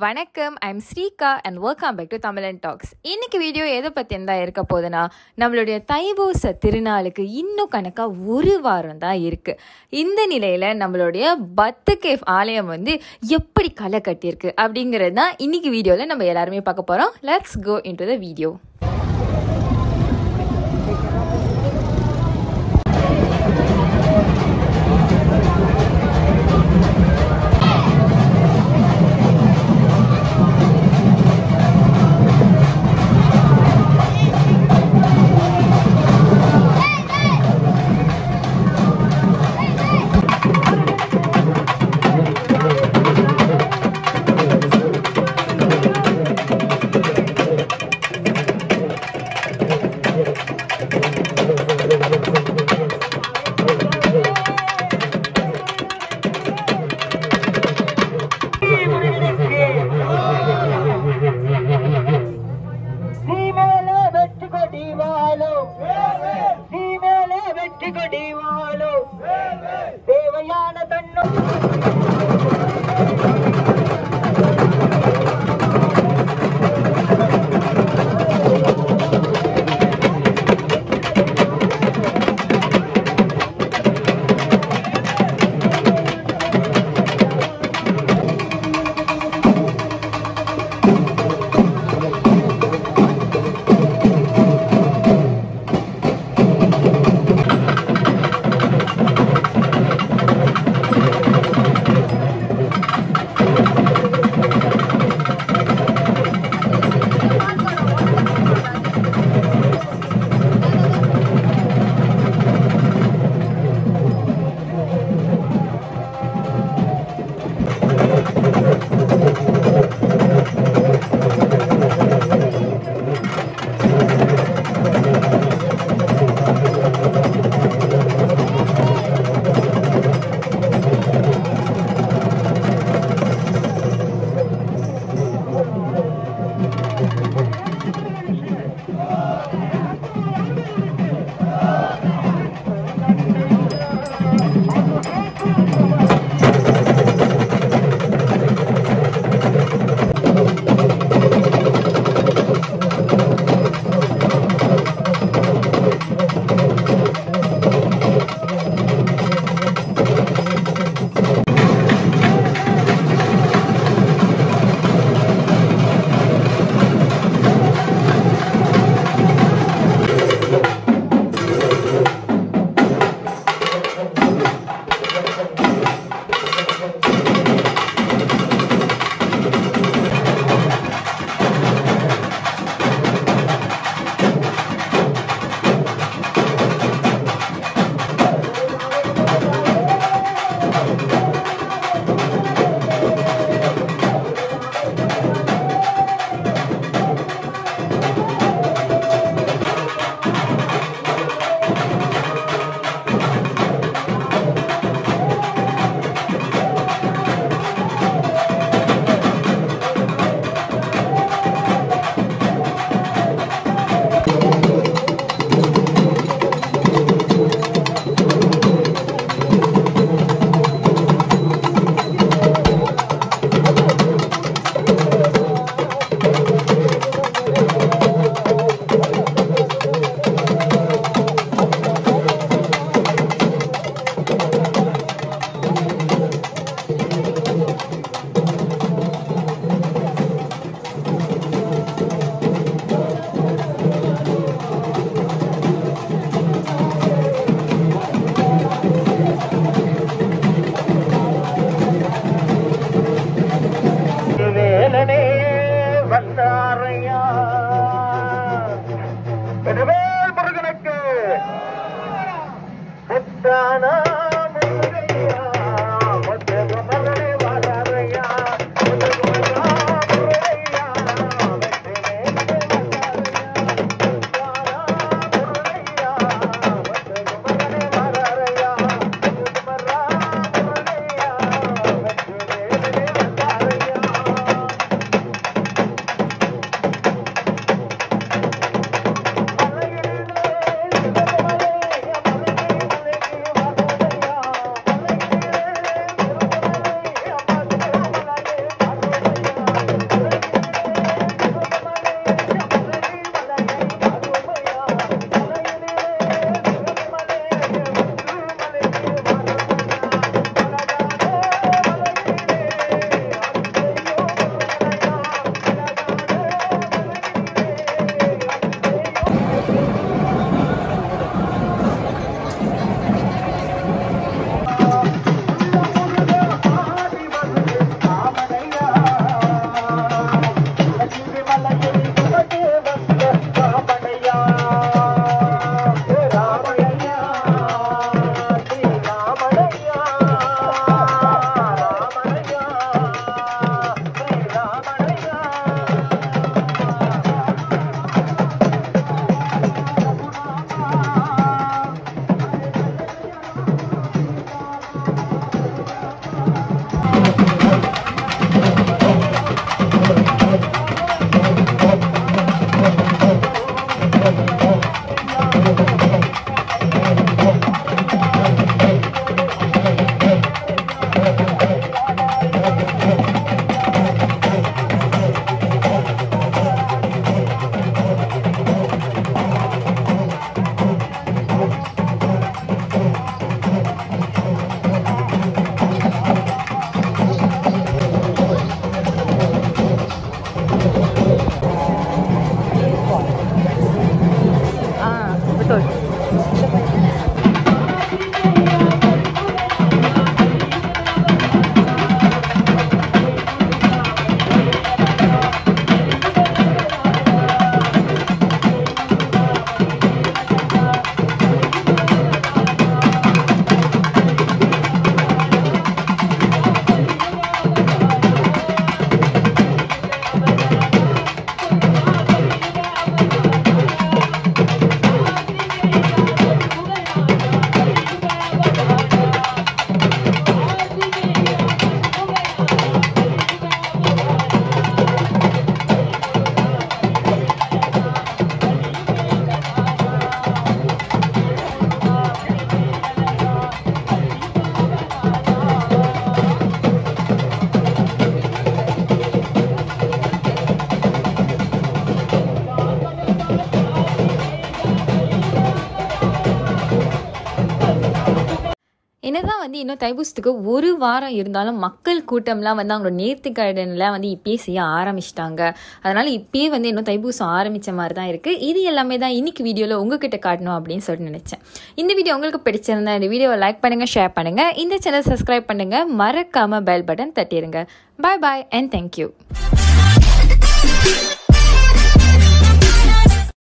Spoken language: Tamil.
வணக்கம் I'm Shrika and welcome back to Tamizhan talks இன்னைக்கு வீடியோ எதை பற்றி தான் இருக்க போகுதுன்னா நம்மளுடைய தைப்பூச திருநாளுக்கு இன்னும் கணக்காக ஒரு வாரம் தான் இருக்குது இந்த நிலையில் நம்மளுடைய பத்து கேஃப் ஆலயம் வந்து எப்படி களை கட்டியிருக்கு அப்படிங்கிறது தான் இன்னைக்கு வீடியோவில் நம்ம எல்லாருமே பார்க்க போகிறோம் let's go into the video ஆனால் வந்து இன்னும் தைப்பூசத்துக்கு ஒரு வாரம் இருந்தாலும் மக்கள் கூட்டம்லாம் வந்து அவங்களோட நேர்த்திக்கடனில் வந்து இப்பயே செய்ய ஆரம்பிச்சிட்டாங்க அதனால் இப்பயே வந்து இன்னும் தைப்பூசம் ஆரம்பித்த மாதிரி தான் இருக்குது இது எல்லாமே தான் இன்னைக்கு வீடியோவில் உங்ககிட்ட காட்டணும் அப்படின்னு சொல்லிட்டு நினச்சேன் இந்த வீடியோ உங்களுக்கு பிடிச்சிருந்தா இந்த வீடியோவை லைக் பண்ணுங்கள் ஷேர் பண்ணுங்கள் இந்த சேனல் சப்ஸ்கிரைப் பண்ணுங்கள் மறக்காமல் பெல் பட்டன் தட்டிடுங்க பாய் பாய் அண்ட் தேங்க்யூ